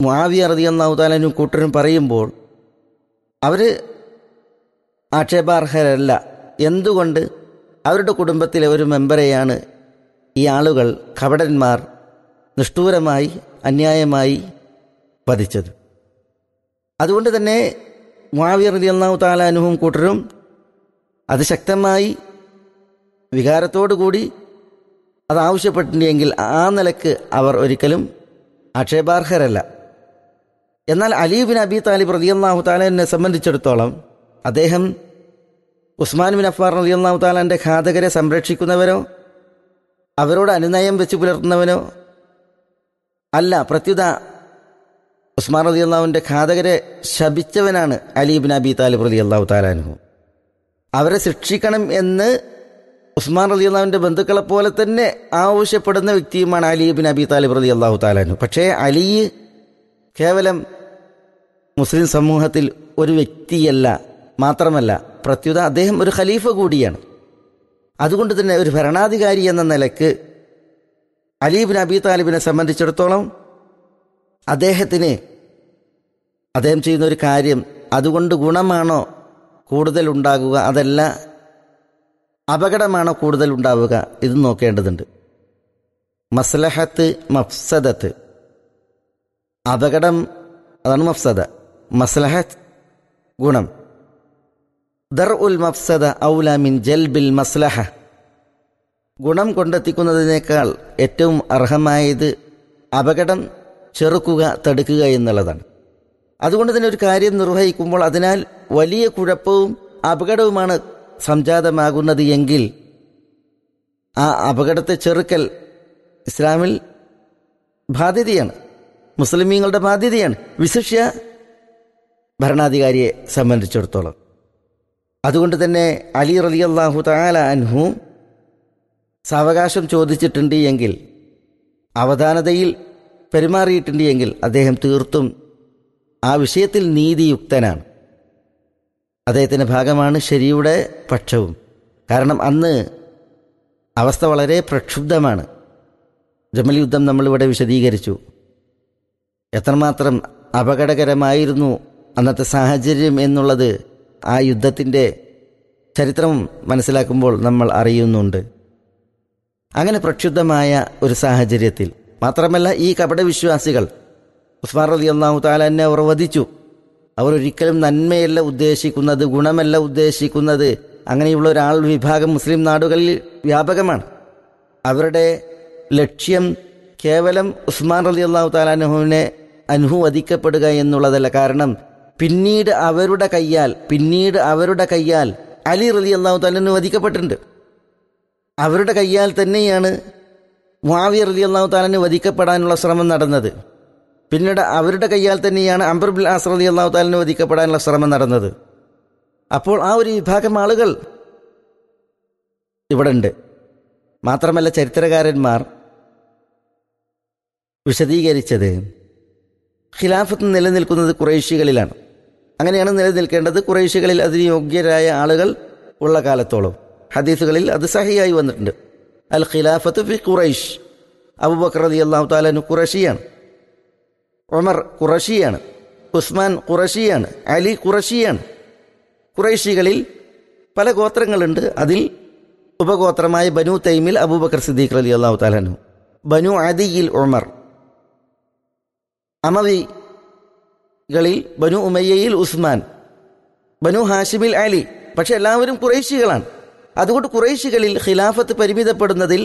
മുആവിയ റളിയല്ലാഹു താലാനും കൂട്ടരും പറയുമ്പോൾ അവർ ആക്ഷേപാർഹരല്ല എന്തുകൊണ്ട് അവരുടെ കുടുംബത്തിലെ ഒരു മെമ്പറെയാണ് ഈ ആളുകൾ കപടന്മാർ നിഷ്ഠൂരമായി അന്യായമായി വധിച്ചത് അതുകൊണ്ട് തന്നെ മുആവിയ റളിയല്ലാഹു താലാനുവും കൂട്ടരും അതിശക്തമായി വികാരത്തോടു കൂടി അത് ആവശ്യപ്പെട്ടിട്ടുണ്ടെങ്കിൽ ആ നിലക്ക് അവർ ഒരിക്കലും ആക്ഷേപാർഹരല്ല എന്നാൽ അലീബിൻ അബി താലിബ് റളിയല്ലാഹു താലാനെ സംബന്ധിച്ചിടത്തോളം അദ്ദേഹം ഉസ്മാൻ ബിൻ അഫാർ റളിയല്ലാഹു താലാന്റെ ഘാതകരെ സംരക്ഷിക്കുന്നവരോ അവരോട് അനുനയം വെച്ച് പുലർത്തുന്നവനോ അല്ല പ്രത്യുത ഉസ്മാൻ റതി അള്ളാഹുവിൻ്റെ ഘാതകരെ ശപിച്ചവനാണ് അലീബിൻ അബി താലിബ് റതി അള്ളാഹു താലാനുഹു അവരെ ശിക്ഷിക്കണം എന്ന് ഉസ്മാൻ റതി അള്ളാഹുവിൻ്റെ ബന്ധുക്കളെ പോലെ തന്നെ ആവശ്യപ്പെടുന്ന വ്യക്തിയുമാണ് അലീബിൻ അബി താലിബ് റതി അള്ളാഹു താലാനു പക്ഷേ അലി കേവലം മുസ്ലിം സമൂഹത്തിൽ ഒരു വ്യക്തിയല്ല മാത്രമല്ല പ്രത്യുത അദ്ദേഹം ഒരു ഖലീഫ കൂടിയാണ് അതുകൊണ്ട് തന്നെ ഒരു ഭരണാധികാരി എന്ന നിലക്ക് അലീബിൻ അബി താലിബിനെ സംബന്ധിച്ചിടത്തോളം അദ്ദേഹത്തിന് അദ്ദേഹം ചെയ്യുന്ന ഒരു കാര്യം അതുകൊണ്ട് ഗുണമാണോ കൂടുതൽ ഉണ്ടാകുക അതല്ല അപകടമാണോ കൂടുതൽ ഉണ്ടാവുക ഇത് നോക്കേണ്ടതുണ്ട് മസ്ലഹത്ത് മഫ്സദത്ത് അപകടം അതാണ് മഫ്സദ മസ്ലഹത്ത് ഗുണം ദർ ഉൽ മഫ്സദ ഔല മിൻ ജൽബിൽ മസ്ലഹ ഗുണം കൊണ്ടെത്തിക്കുന്നതിനേക്കാൾ ഏറ്റവും അർഹമായത് അപകടം ചെറുക്കുക തടുക്കുക എന്നുള്ളതാണ് അതുകൊണ്ട് തന്നെ ഒരു കാര്യം നിർവഹിക്കുമ്പോൾ അതിനാൽ വലിയ കുഴപ്പവും അപകടവുമാണ് സംജാതമാകുന്നത് എങ്കിൽ ആ അപകടത്തെ ചെറുക്കൽ ഇസ്ലാമിൽ ബാധ്യതയാണ് മുസ്ലിമീങ്ങളുടെ ബാധ്യതയാണ് വിശിഷ്യ ഭരണാധികാരിയെ സംബന്ധിച്ചിടത്തോളം അതുകൊണ്ട് തന്നെ അലി റലി അള്ളാഹു താല അൻഹു സാവകാശം ചോദിച്ചിട്ടുണ്ട് എങ്കിൽ അവധാനതയിൽ പെരുമാറിയിട്ടുണ്ട് എങ്കിൽ അദ്ദേഹം തീർത്തും ആ വിഷയത്തിൽ നീതിയുക്തനാണ് അദ്ദേഹത്തിൻ്റെ ഭാഗമാണ് ശരിയുടെ പക്ഷവും കാരണം അന്ന് അവസ്ഥ വളരെ പ്രക്ഷുബ്ധമാണ് ജമൽ യുദ്ധം നമ്മളിവിടെ വിശദീകരിച്ചു എത്രമാത്രം അപകടകരമായിരുന്നു അന്നത്തെ സാഹചര്യം എന്നുള്ളത് ആ യുദ്ധത്തിൻ്റെ ചരിത്രം മനസ്സിലാക്കുമ്പോൾ നമ്മൾ അറിയുന്നുണ്ട് അങ്ങനെ പ്രക്ഷുബ്ധമായ ഒരു സാഹചര്യത്തിൽ മാത്രമല്ല ഈ കപടവിശ്വാസികൾ ഉസ്മാൻ റലി അള്ളാഹു താലാനെ അവർ വധിച്ചു അവർ ഒരിക്കലും നന്മയല്ല ഉദ്ദേശിക്കുന്നത് ഗുണമല്ല ഉദ്ദേശിക്കുന്നത് അങ്ങനെയുള്ള ഒരാൾ വിഭാഗം മുസ്ലിം നാടുകളിൽ വ്യാപകമാണ് അവരുടെ ലക്ഷ്യം കേവലം ഉസ്മാൻ റലി അള്ളാഹു താലാനുഹുവിനെ അനുഹു വധിക്കപ്പെടുക എന്നുള്ളതല്ല കാരണം പിന്നീട് അവരുടെ കയ്യാൽ പിന്നീട് അവരുടെ കയ്യാൽ അലി റലി അള്ളാഹു താലാനു വധിക്കപ്പെട്ടിട്ടുണ്ട് അവരുടെ കയ്യാൽ തന്നെയാണ് മുആവിയ റലി അള്ളാഹു താലാന് വധിക്കപ്പെടാനുള്ള ശ്രമം നടന്നത് പിന്നീട് അവരുടെ കയ്യാൽ തന്നെയാണ് അംബർ ബിൽ ആസ് റലി അള്ളാഹു താലിന് വധിക്കപ്പെടാനുള്ള ശ്രമം നടന്നത് അപ്പോൾ ആ ഒരു വിഭാഗം ആളുകൾ ഇവിടെ ഉണ്ട് മാത്രമല്ല ചരിത്രകാരന്മാർ വിശദീകരിച്ചത് ഖിലാഫത്ത് നിലനിൽക്കുന്നത് കുറേശികളിലാണ് അങ്ങനെയാണ് നിലനിൽക്കേണ്ടത് കുറേശികളിൽ അതിന് യോഗ്യരായ ആളുകൾ ഉള്ള കാലത്തോളം ഹദീസുകളിൽ അത് സഹിയായി വന്നിട്ടുണ്ട് അൽ ഖിലാഫത്ത് ഫി ഖുറൈഷ് അബുബക്കർ അലി അള്ളാഹു താലാനു ഖുറഷിയാണ് ഉമർ ഖുറഷിയാണ് ഉസ്മാൻ ഖുറഷിയാണ് അലി ഖുറഷിയാണ് ഖുറൈഷികളിൽ പല ഗോത്രങ്ങളുണ്ട് അതിൽ ഉപഗോത്രമായ ബനു തൈമിൽ അബൂബക്കർ സിദ്ദീഖ് അലി അള്ളാഹു താലാനു ബനു അദിയിൽ ഉമർ അമവികളിൽ ബനു ഉമയ്യയിൽ ഉസ്മാൻ ബനു ഹാഷിമിൽ അലി പക്ഷെ എല്ലാവരും കുറേശികളാണ് അതുകൊണ്ട് കുറേശികളിൽ ഖിലാഫത്ത് പരിമിതപ്പെടുന്നതിൽ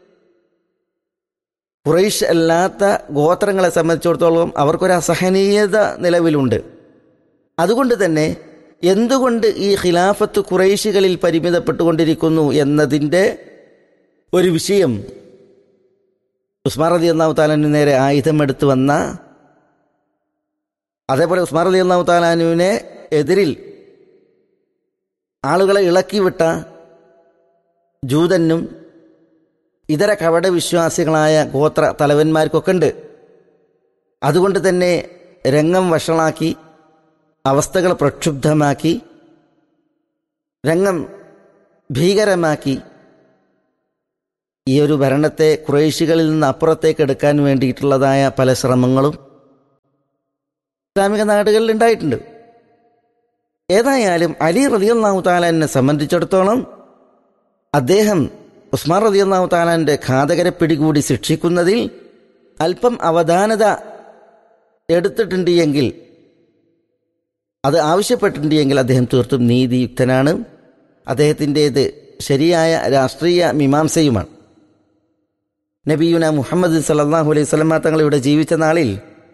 ഖുറൈഷ് അല്ലാത്ത ഗോത്രങ്ങളെ സംബന്ധിച്ചിടത്തോളം അവർക്കൊരു അസഹനീയത നിലവിലുണ്ട് അതുകൊണ്ട് തന്നെ എന്തുകൊണ്ട് ഈ ഖിലാഫത്ത് ഖുറൈശികളിൽ പരിമിതപ്പെട്ടുകൊണ്ടിരിക്കുന്നു എന്നതിൻ്റെ ഒരു വിഷയം ഉസ്മാൻ റതി അള്ളാഹു താലാനു നേരെ ആയുധമെടുത്ത് വന്ന അതേപോലെ ഉസ്മാൻ റതി അള്ളാഹു താലാനുവിനെ എതിരിൽ ആളുകളെ ഇളക്കിവിട്ട ജൂതനും ഇതര കപട വിശ്വാസികളായ ഗോത്ര തലവന്മാർക്കൊക്കെ ഉണ്ട് അതുകൊണ്ട് തന്നെ രംഗം വഷളാക്കി അവസ്ഥകൾ പ്രക്ഷുബ്ധമാക്കി രംഗം ഭീകരമാക്കി ഈ ഒരു ഭരണത്തെ കുറേശികളിൽ നിന്ന് അപ്പുറത്തേക്ക് എടുക്കാൻ വേണ്ടിയിട്ടുള്ളതായ പല ശ്രമങ്ങളും ഇസ്ലാമിക നാടുകളിൽ ഉണ്ടായിട്ടുണ്ട് ഏതായാലും അലി റലിയല്ലാഹു താലാനെ സംബന്ധിച്ചിടത്തോളം അദ്ദേഹം ഉസ്മാൻ റലിയല്ലാഹു താലാന്റെ ഘാതകരെ പിടികൂടി ശിക്ഷിക്കുന്നതിൽ അല്പം അവധാനത എടുത്തിട്ടുണ്ട് എങ്കിൽ അത് ആവശ്യപ്പെട്ടിട്ടുണ്ട് എങ്കിൽ അദ്ദേഹം തീർത്തും നീതിയുക്തനാണ് അദ്ദേഹത്തിൻ്റേത് ശരിയായ രാഷ്ട്രീയ മീമാംസയുമാണ് നബിയുന മുഹമ്മദ് സല്ലാഹു അലൈഹി സ്വലമ തങ്ങൾ ഇവിടെ ജീവിച്ച നാളിൽ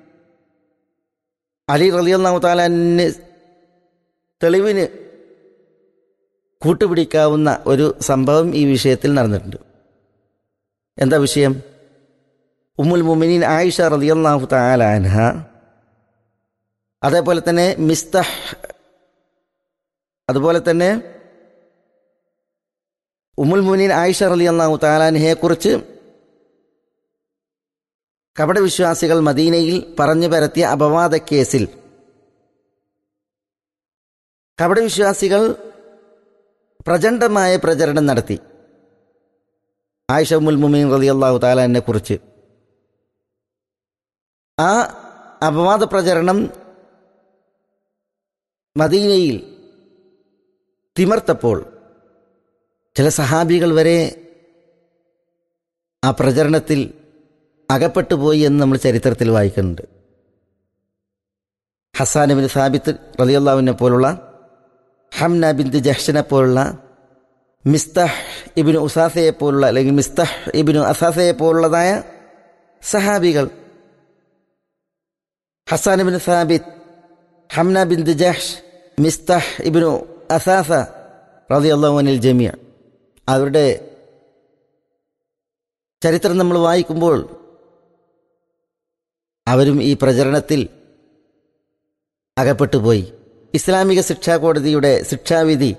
അലി റലിയല്ലാഹു താലാന് തെളിവിന് കൂട്ടുപിടിക്കാവുന്ന ഒരു സംഭവം ഈ വിഷയത്തിൽ നടന്നിട്ടുണ്ട് എന്താ വിഷയം ഉമ്മുൽ മുമിനീൻ ആയിഷ റലിയല്ലാഹു താലാൻഹ അതേപോലെ തന്നെ മിസ്തഹ് അതുപോലെ തന്നെ ഉമ്മുൽ മുനീൻ ആയിഷ റലി അള്ളാഹു താലാൻഹയെ കുറിച്ച് കപടവിശ്വാസികൾ മദീനയിൽ പറഞ്ഞു പരത്തിയ അപവാദ കേസിൽ കപടവിശ്വാസികൾ പ്രചണ്ഡമായ പ്രചരണം നടത്തി ആയിഷ ഉമ്മുൽ മുമീൻ റലി അള്ളാഹു താലാനെ കുറിച്ച് ആ അപവാദ പ്രചരണം മദീനയിൽ തിമർത്തപ്പോൾ ചില സഹാബികൾ വരെ ആ പ്രചരണത്തിൽ അകപ്പെട്ടു പോയി എന്ന് നമ്മൾ ചരിത്രത്തിൽ വായിക്കുന്നുണ്ട് ഹസാൻ ബിൻ സാബിത്ത് റലിയല്ലാവിനെ പോലുള്ള ഹംന ബിന്ദ് ജഹ്ഷനെ പോലുള്ള മിസ്തഹ് ഇബിനു ഉസാസയെ പോലുള്ള അല്ലെങ്കിൽ മിസ്തഹ് ഇബിനു അസാസയെ പോലുള്ളതായ സഹാബികൾ ഹസാൻ ബിൻ സാബിത്ത് ഹംന ബിന്ദ് ജഹ്ഷ് മിസ്തഹ് ഇബിനു അസാസ റളിയല്ലാഹുനിൽ ജമിയ അവരുടെ ചരിത്രം നമ്മൾ വായിക്കുമ്പോൾ അവരും ഈ പ്രചരണത്തിൽ അകപ്പെട്ടുപോയി ഇസ്ലാമിക ശിക്ഷാ കോടതിയുടെ ശിക്ഷാവിധി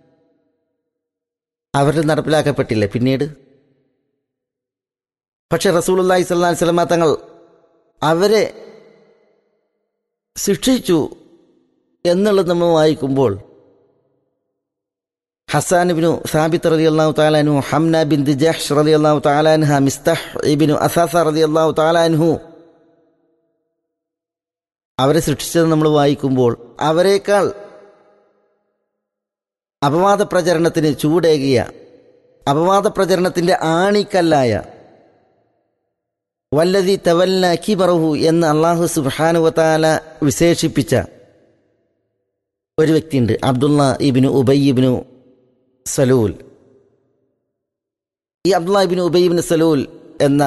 അവരിൽ നടപ്പിലാക്കപ്പെട്ടില്ല പിന്നീട് പക്ഷെ റസൂലുല്ലാഹി സ്വല്ലല്ലാഹി അലൈഹി വസല്ലമ തങ്ങൾ അവരെ ശിക്ഷിച്ചു എന്നുള്ളത് നമ്മൾ വായിക്കുമ്പോൾ ഹസാൻ ഇബിനു സാബിത്ത് റലി അള്ളാഹു താലാനു ഹംന ബിൻ ജഹ്ഷ് റലി അള്ളാഹു താലാൻഹ മിസ്തഹ് ഇബിനു അസാസ റലി അള്ളാഹു താലാൻഹു അവരെ സൃഷ്ടിച്ചത് നമ്മൾ വായിക്കുമ്പോൾ അവരെക്കാൾ അപവാദ പ്രചരണത്തിന് ചൂടേകിയ അപവാദ പ്രചരണത്തിന്റെ ആണിക്കല്ലായ വല്ലതി തവല്ല കിബറഹു എന്ന് അള്ളാഹു സുബാനുവത്താല വിശേഷിപ്പിച്ച ഒരു വ്യക്തിയുണ്ട് അബ്ദുള്ള ഇബിനു ഉബൈ ഇബിനു സലൂൽ ഈ അബ്ദുള്ള ഇബിനു ഉബൈ ഇബിന് സലൂൽ എന്ന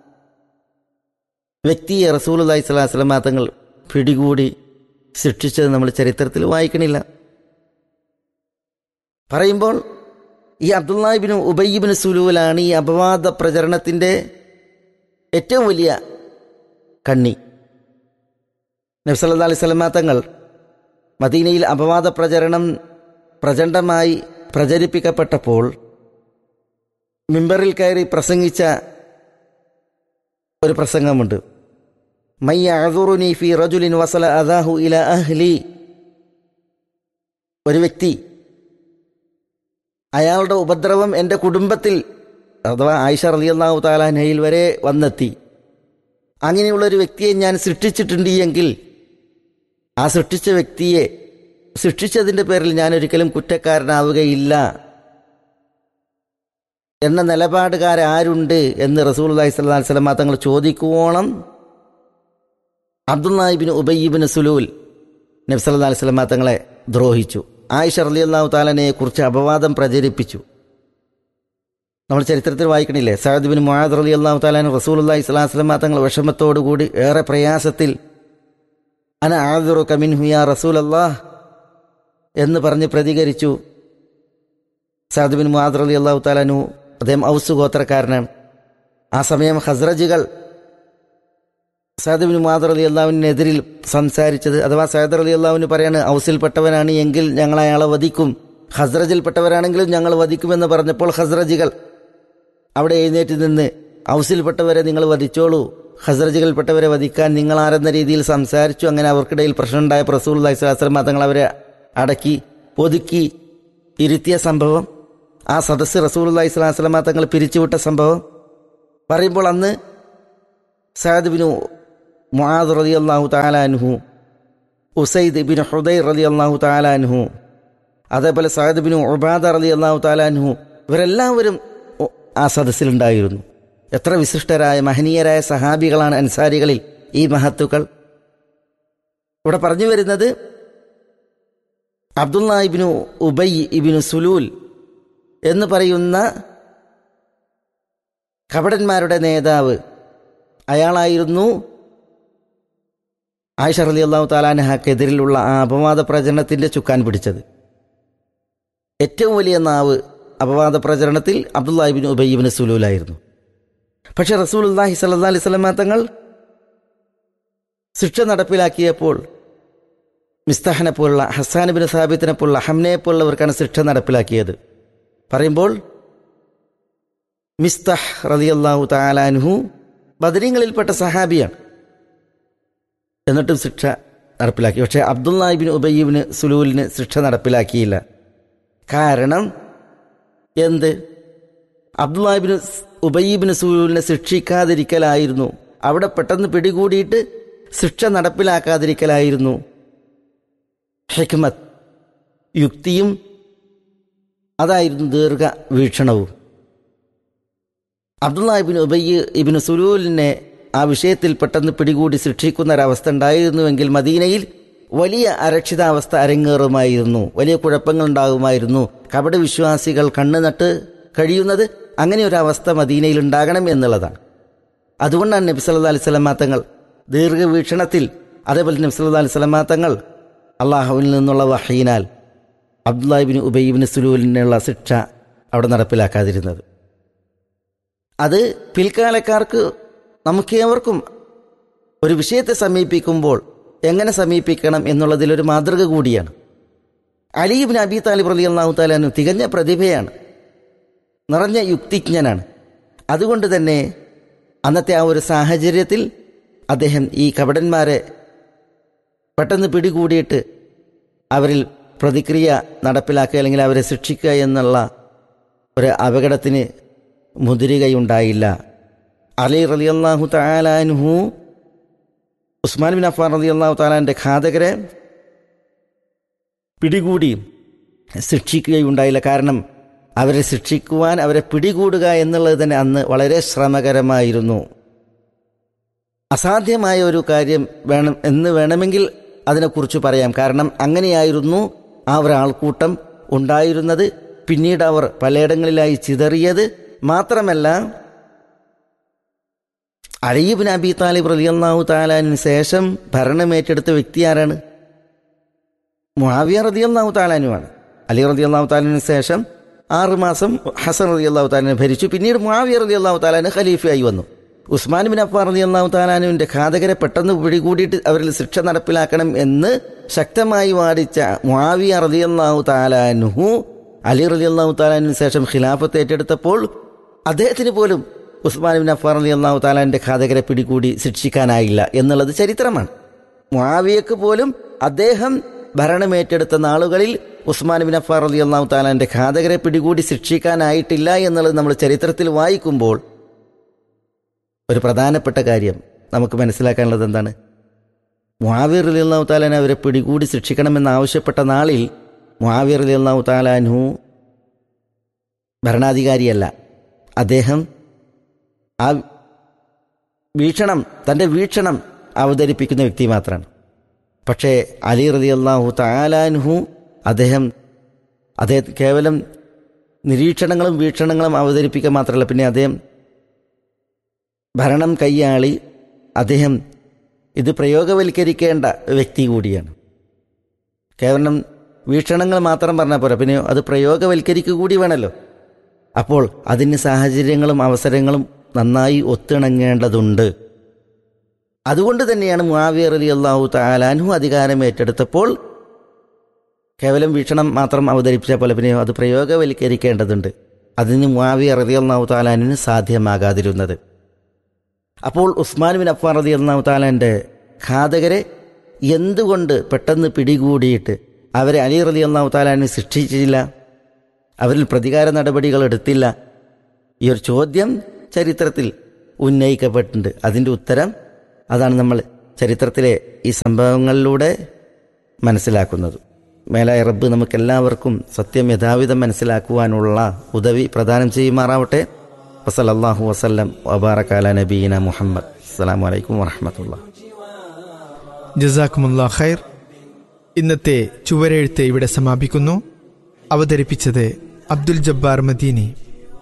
വ്യക്തിയെ റസൂൽ അള്ളഹി സ്വലാഹു വസ്ലമ തങ്ങൾ പിടികൂടി ശിക്ഷിച്ചത് നമ്മൾ ചരിത്രത്തിൽ വായിക്കണില്ല പറയുമ്പോൾ ഈ അബ്ദുല്ലാഹിബിന് ഉബയ്യബിന് സുലൂലാണ് ഈ അപവാദ പ്രചരണത്തിൻ്റെ ഏറ്റവും വലിയ കണ്ണി നബ്സല്ലാ അലൈഹി സ്വലമാ തങ്ങൾ മദീനയിൽ അപവാദ പ്രചരണം പ്രചണ്ഡമായി പ്രചരിപ്പിക്കപ്പെട്ടപ്പോൾ മിമ്പറിൽ കയറി പ്രസംഗിച്ച ഒരു പ്രസംഗമുണ്ട് മയ്യഅദുറുനി ഫി റജുലിൻ വസല അദാഹു ഇല അഹ്ലി ഒരു വ്യക്തി അയാളുടെ ഉപദ്രവം എൻ്റെ കുടുംബത്തിൽ അഥവാ ആയിഷ റളിയല്ലാഹു താലാനയിൽ വരെ വന്നെത്തി അങ്ങനെയുള്ള ഒരു വ്യക്തിയെ ഞാൻ സൃഷ്ടിച്ചിട്ടുണ്ട് എങ്കിൽ ആ സൃഷ്ടിച്ച വ്യക്തിയെ സൃഷ്ടിച്ചതിൻ്റെ പേരിൽ ഞാൻ ഒരിക്കലും കുറ്റക്കാരനാവുകയില്ല എന്ന നിലപാടുകാരാരുണ്ട് എന്ന് റസൂൽ അലൈഹി സ്വലാ വസ്ലമ തങ്ങൾ ചോദിക്കുവോളം അബ്ദുല്ലാഹിബിന് ഉബയ്യബിന് സുലൂൽ നബ്സല്ലാ അലൈഹി സ്വലമ തങ്ങളെ ദ്രോഹിച്ചു ആയിഷ റളിയല്ലാഹു താലനെ കുറിച്ച് അപവാദം പ്രചരിപ്പിച്ചു നമ്മൾ ചരിത്രത്തിൽ വായിക്കണില്ലേ സഹദ് ബിൻ മുഹാദ് റലി അള്ളാഹു താലാൻ റസൂൽ അള്ളാഹി സ്വലാഹു വസ്ലമ തങ്ങൾ വിഷമത്തോടുകൂടി ഏറെ പ്രയാസത്തിൽ അന ആദുറു കമിൻ ഹുയാ റസൂൽ അള്ളാഹ് എന്ന് പറഞ്ഞ് പ്രതികരിച്ചു സഹദ് ബിൻ മുഹാദ് റലി അള്ളാഹു താലാനു അദ്ദേഹം ഔസ് ഗോത്രക്കാരനാണ് ആ സമയം ഹസ്രജുകൾ സഹദ് ബിൻ മുഹാദ് അലി അള്ളാഹുവിനെതിരിൽ സംസാരിച്ചത് അഥവാ സഹദ് അലി അള്ളാഹുവിന് പറയാണ് ഔസിൽപ്പെട്ടവനാണ് എങ്കിൽ ഞങ്ങൾ അയാളെ വധിക്കും ഹസ്രജിൽപ്പെട്ടവരാണെങ്കിലും ഞങ്ങൾ വധിക്കുമെന്ന് പറഞ്ഞപ്പോൾ ഹസ്രജികൾ അവിടെ എഴുന്നേറ്റ് നിന്ന് ഔസിൽപ്പെട്ടവരെ നിങ്ങൾ വധിച്ചോളൂ ഹസ്രജികൾപ്പെട്ടവരെ വധിക്കാൻ നിങ്ങൾ ആരെന്ന രീതിയിൽ സംസാരിച്ചു അങ്ങനെ അവർക്കിടയിൽ പ്രശ്നമുണ്ടായ പ്രസൂൽ അലൈഹിസ്ലാസ്ലം തങ്ങൾ അവരെ അടക്കി ഒതുക്കി ഇരുത്തിയ സംഭവം ആ സദസ്സ് റസൂൽ അലൈഹി സ്വലാസ്ലമ തങ്ങൾ പിരിച്ചുവിട്ട സംഭവം പറയുമ്പോൾ അന്ന് സഹദ് ബിനു മുആദ് റളിയല്ലാഹു തആല അൻഹു ഉസൈദ് ബിൻ ഹുദൈർ റലി അള്ളാഹു താലാൻഹു അതേപോലെ സയദ് ബിൻ ഉബാദ റലി അള്ളാഹു താലാൻഹു ഇവരെല്ലാവരും ഒ- ആ സദസ്സിലുണ്ടായിരുന്നു എത്ര വിശിഷ്ടരായ മഹനീയരായ സഹാബികളാണ് അൻസാരികളിൽ ഈ മഹത്തുക്കൾ ഇവിടെ പറഞ്ഞു വരുന്നത് അബ്ദുള്ള ഇബിനു ഉബൈ ഇബിനു സുലൂൽ എന്ന് പറയുന്ന കപടന്മാരുടെ നേതാവ് അയാളായിരുന്നു ആയിഷ റലി അള്ളാഹു താലാനഹക്കെതിരിലുള്ള ആ അപവാദ പ്രചരണത്തിന്റെ ചുക്കാൻ പിടിച്ചത് ഏറ്റവും വലിയ നാവ് അപവാദ പ്രചരണത്തിൽ അബ്ദുല്ലാഹിബിൻ ഉബയ്യബിന് സുലൂലായിരുന്നു പക്ഷെ റസൂൽ അള്ളാഹി സല്ലാ അലൈഹി സ്വലമാ തങ്ങൾ ശിക്ഷ നടപ്പിലാക്കിയപ്പോൾ മിസ്താഹിനെ പോലുള്ള ഹസാൻ ബിൻ സാബിത്തിനെ പോലുള്ള ഹംനയെ പോലുള്ളവർക്കാണ് ശിക്ഷ നടപ്പിലാക്കിയത് പറയുമ്പോൾ മിസ്തഹ് റളിയല്ലാഹു താലാൻഹു ബദരീങ്ങളിൽപ്പെട്ട സഹാബിയാണ് എന്നിട്ടും ശിക്ഷ നടപ്പിലാക്കി പക്ഷേ അബ്ദുല്ലാഹിബിൻ ഉബയ്യബിന് സുലൂലിന് ശിക്ഷ നടപ്പിലാക്കിയില്ല കാരണം എന്ത് അബ്ദുല്ലാഹിബിന് ഉബയ്യബിന് സുലൂലിനെ ശിക്ഷിക്കാതിരിക്കലായിരുന്നു അവിടെ പെട്ടെന്ന് പിടികൂടിയിട്ട് ശിക്ഷ നടപ്പിലാക്കാതിരിക്കലായിരുന്നു ഹിക്മത്ത് യുക്തിയും അതായിരുന്നു ദീർഘ വീക്ഷണവും അബ്ദുള്ള ഇബിൻ ഉബയ്യ് ഇബിന് സുലൂലിനെ ആ വിഷയത്തിൽ പെട്ടെന്ന് പിടികൂടി ശിക്ഷിക്കുന്ന ഒരവസ്ഥ ഉണ്ടായിരുന്നുവെങ്കിൽ മദീനയിൽ വലിയ അരക്ഷിതാവസ്ഥ അരങ്ങേറുമായിരുന്നു വലിയ കുഴപ്പങ്ങൾ ഉണ്ടാകുമായിരുന്നു കപട വിശ്വാസികൾ കണ്ണു നട്ട് കഴിയുന്നത് അങ്ങനെ ഒരു അവസ്ഥ മദീനയിൽ ഉണ്ടാകണം എന്നുള്ളതാണ് അതുകൊണ്ടാണ് നബി സല്ലാ അലൈഹി സ്വലമാ തങ്ങൾ ദീർഘവീക്ഷണത്തിൽ അതേപോലെ നബി സല്ലാ അലൈഹി സ്വലമാ തങ്ങൾ അള്ളാഹുവിൽ നിന്നുള്ള വഹീനാൽ അബ്ദുല്ലാഹിബിന് ഉബൈബിന് സുലൂലിനുള്ള ശിക്ഷ അവിടെ നടപ്പിലാക്കാതിരുന്നത് അത് പിൽക്കാലക്കാർക്ക് നമുക്കേവർക്കും ഒരു വിഷയത്തെ സമീപിക്കുമ്പോൾ എങ്ങനെ സമീപിക്കണം എന്നുള്ളതിലൊരു മാതൃക കൂടിയാണ് അലീബിൻ അബി താലിബ് അലി അള്ളാഹു താലാനു തികഞ്ഞ പ്രതിഭയാണ് നിറഞ്ഞ യുക്തിജ്ഞനാണ് അതുകൊണ്ട് തന്നെ അന്നത്തെ ആ ഒരു സാഹചര്യത്തിൽ അദ്ദേഹം ഈ കപടന്മാരെ പെട്ടെന്ന് പിടികൂടിയിട്ട് അവരിൽ പ്രതിക്രിയ നടപ്പിലാക്കുക അല്ലെങ്കിൽ അവരെ ശിക്ഷിക്കുക എന്നുള്ള ഒരു അപകടത്തിന് മുതിരുകയുണ്ടായില്ല അലി റലി അള്ളാഹു താലാൻഹു ഉസ്മാൻ ബിൻ അഫാൻ റലി അള്ളാഹു താലാൻ്റെ ഘാതകരെ പിടികൂടി ശിക്ഷിക്കുകയുണ്ടായില്ല കാരണം അവരെ ശിക്ഷിക്കുവാൻ അവരെ പിടികൂടുക എന്നുള്ളത് തന്നെ അന്ന് വളരെ ശ്രമകരമായിരുന്നു അസാധ്യമായ ഒരു കാര്യം വേണം എന്ന് വേണമെങ്കിൽ അതിനെക്കുറിച്ച് പറയാം കാരണം അങ്ങനെയായിരുന്നു ആ ഒരാൾക്കൂട്ടം ഉണ്ടായിരുന്നത് പിന്നീട് അവർ പലയിടങ്ങളിലായി ചിതറിയത് മാത്രമല്ല അലീബിൻ അബി താലിബ് റലിയല്ലാഹു താലാനിന് ശേഷം ഭരണമേറ്റെടുത്ത വ്യക്തി ആരാണ് മുഹാവിയ റതിയല്ലാഹു താലാനുമാണ് അലി റതിയല്ലാഹു താലാനിന് ശേഷം ആറ് മാസം ഹസൻ റതിയല്ലാഹു താലാനെ ഭരിച്ചു പിന്നീട് മുഹാവിയ റതിയല്ലാഹു താലാന് ഖലീഫയായി വന്നു ഉസ്മാൻ ബിൻ അഫ്ഫാർ റളിയല്ലാഹു താലാനുവിന്റെ ഘാതകരെ പെട്ടെന്ന് പിടികൂടിയിട്ട് അവരിൽ ശിക്ഷ നടപ്പിലാക്കണം എന്ന് ശക്തമായി വാദിച്ച മുആവിയ റളിയല്ലാഹു താലാനുഹു അലി റളിയല്ലാഹു താലാനു ശേഷം ഖിലാഫത്ത് ഏറ്റെടുത്തപ്പോൾ അദ്ദേഹത്തിന് പോലും ഉസ്മാൻ ബിൻ അഫ്ഫാർ റളിയല്ലാഹു താലാന്റെ ഘാതകരെ പിടികൂടി ശിക്ഷിക്കാനായില്ല എന്നുള്ളത് ചരിത്രമാണ് മുആവിയക്ക് പോലും അദ്ദേഹം ഭരണമേറ്റെടുത്ത നാളുകളിൽ ഉസ്മാൻ ബിൻ അഫ്ഫാർ റളിയല്ലാഹു താലാന്റെ ഘാതകരെ പിടികൂടി ശിക്ഷിക്കാനായിട്ടില്ല എന്നുള്ളത് നമ്മൾ ചരിത്രത്തിൽ വായിക്കുമ്പോൾ ഒരു പ്രധാനപ്പെട്ട കാര്യം നമുക്ക് മനസ്സിലാക്കാനുള്ളത് എന്താണ് മുഹാവിർ അലി അള്ളാഹു താലാൻ അവരെ പിടികൂടി ശിക്ഷിക്കണമെന്ന് ആവശ്യപ്പെട്ട നാളിൽ മുഹാവിർ അലി അള്ളാഹു താലാൻഹു ഭരണാധികാരിയല്ല അദ്ദേഹം ആ വീക്ഷണം തൻ്റെ വീക്ഷണം അവതരിപ്പിക്കുന്ന വ്യക്തി മാത്രമാണ് പക്ഷേ അലി റലി അള്ളാഹു താലാൻഹു അദ്ദേഹം അദ്ദേഹം കേവലം നിരീക്ഷണങ്ങളും വീക്ഷണങ്ങളും അവതരിപ്പിക്കുക മാത്രമല്ല പിന്നെ അദ്ദേഹം ഭരണം കൈയാളി അദ്ദേഹം ഇത് പ്രയോഗവൽക്കരിക്കേണ്ട വ്യക്തി കൂടിയാണ് കേവലം വീക്ഷണങ്ങൾ മാത്രം പറഞ്ഞാൽ പോരാ പിന്നെ അത് പ്രയോഗവൽക്കരിക്കുക കൂടി വേണമല്ലോ അപ്പോൾ അതിന് സാഹചര്യങ്ങളും അവസരങ്ങളും നന്നായി ഒത്തിണങ്ങേണ്ടതുണ്ട് അതുകൊണ്ട് തന്നെയാണ് മുആവിയർ അലി അള്ളാഹു താലാൻഹു അധികാരം ഏറ്റെടുത്തപ്പോൾ കേവലം വീക്ഷണം മാത്രം അവതരിപ്പിച്ച പോലെ പിന്നെ അത് പ്രയോഗവൽക്കരിക്കേണ്ടതുണ്ട് അതിന് മുആവിയർ അലി അള്ളാഹു താലാനിന് സാധ്യമാകാതിരുന്നത് അപ്പോൾ ഉസ്മാൻ ബിൻ അഫ്ഫാൻ റതി അള്ളാഹു താലാൻ്റെ ഘാതകരെ എന്തുകൊണ്ട് പെട്ടെന്ന് പിടികൂടിയിട്ട് അവരെ അലി റലി അള്ളാഹു താലാനെ ശിക്ഷിച്ചില്ല അവരിൽ പ്രതികാര നടപടികൾ എടുത്തില്ല ഈ ഒരു ചോദ്യം ചരിത്രത്തിൽ ഉന്നയിക്കപ്പെട്ടിട്ടുണ്ട് അതിൻ്റെ ഉത്തരം അതാണ് നമ്മൾ ചരിത്രത്തിലെ ഈ സംഭവങ്ങളിലൂടെ മനസ്സിലാക്കുന്നത് മേലായ റബ്ബ് നമുക്കെല്ലാവർക്കും സത്യം യഥാവിധം മനസ്സിലാക്കുവാനുള്ള ഉദവി പ്രദാനം ചെയ്യുമാറാവട്ടെ വസലല്ലാഹു വസല്ലം വബാറക്കാല നബീന മുഹമ്മദ് അസ്സാം വലൈക്കും വാഹമത്തുള്ള ജസാക്കുമുല്ലാ ഖൈർ ഇന്നത്തെ ചുവരെഴുത്ത് ഇവിടെ സമാപിക്കുന്നു അവതരിപ്പിച്ചത് അബ്ദുൽ ജബ്ബാർ മദീനി